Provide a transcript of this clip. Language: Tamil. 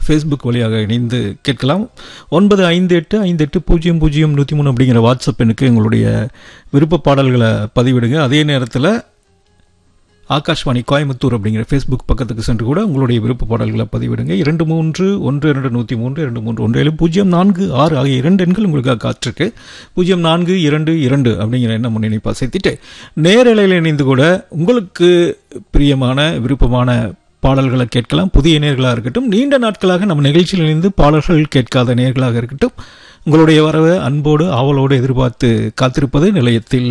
ஃபேஸ்புக் வழியாக இணைந்து கேட்கலாம் ஒன்பது ஐந்து எட்டு ஐந்து எட்டு பூஜ்ஜியம் பூஜ்ஜியம் நூற்றி மூணு அப்படிங்கிற வாட்ஸ்அப் எண்ணுக்கு எங்களுடைய விருப்ப பாடல்களை பதிவிடுங்க அதே நேரத்தில் ஆகாஷ்வாணி கோயம்புத்தூர் அப்படிங்கிற ஃபேஸ்புக் பக்கத்துக்கு சென்று கூட உங்களுடைய விருப்ப பாடல்களை பதிவிடுங்க இரண்டு மூன்று ஒன்று இரண்டு நூற்றி மூன்று இரண்டு மூன்று ஒன்று ஏழு பூஜ்ஜியம் நான்கு ஆறு ஆகிய இரண்டு எண்கள் உங்களுக்காக காத்திருக்கு பூஜ்ஜியம் நான்கு இரண்டு இரண்டு அப்படிங்கிற எண்ணம் முன்னிணைப்பாக சேர்த்துட்டு நேரலையில் இணைந்து கூட உங்களுக்கு பிரியமான விருப்பமான பாடல்களை கேட்கலாம் புதிய நேர்களாக இருக்கட்டும் நீண்ட நாட்களாக நம்ம நிகழ்ச்சியில் இணைந்து பாடல்கள் கேட்காத நேர்களாக இருக்கட்டும் உங்களுடைய வரவை அன்போடு ஆவலோடு எதிர்பார்த்து காத்திருப்பது நிலையத்தில்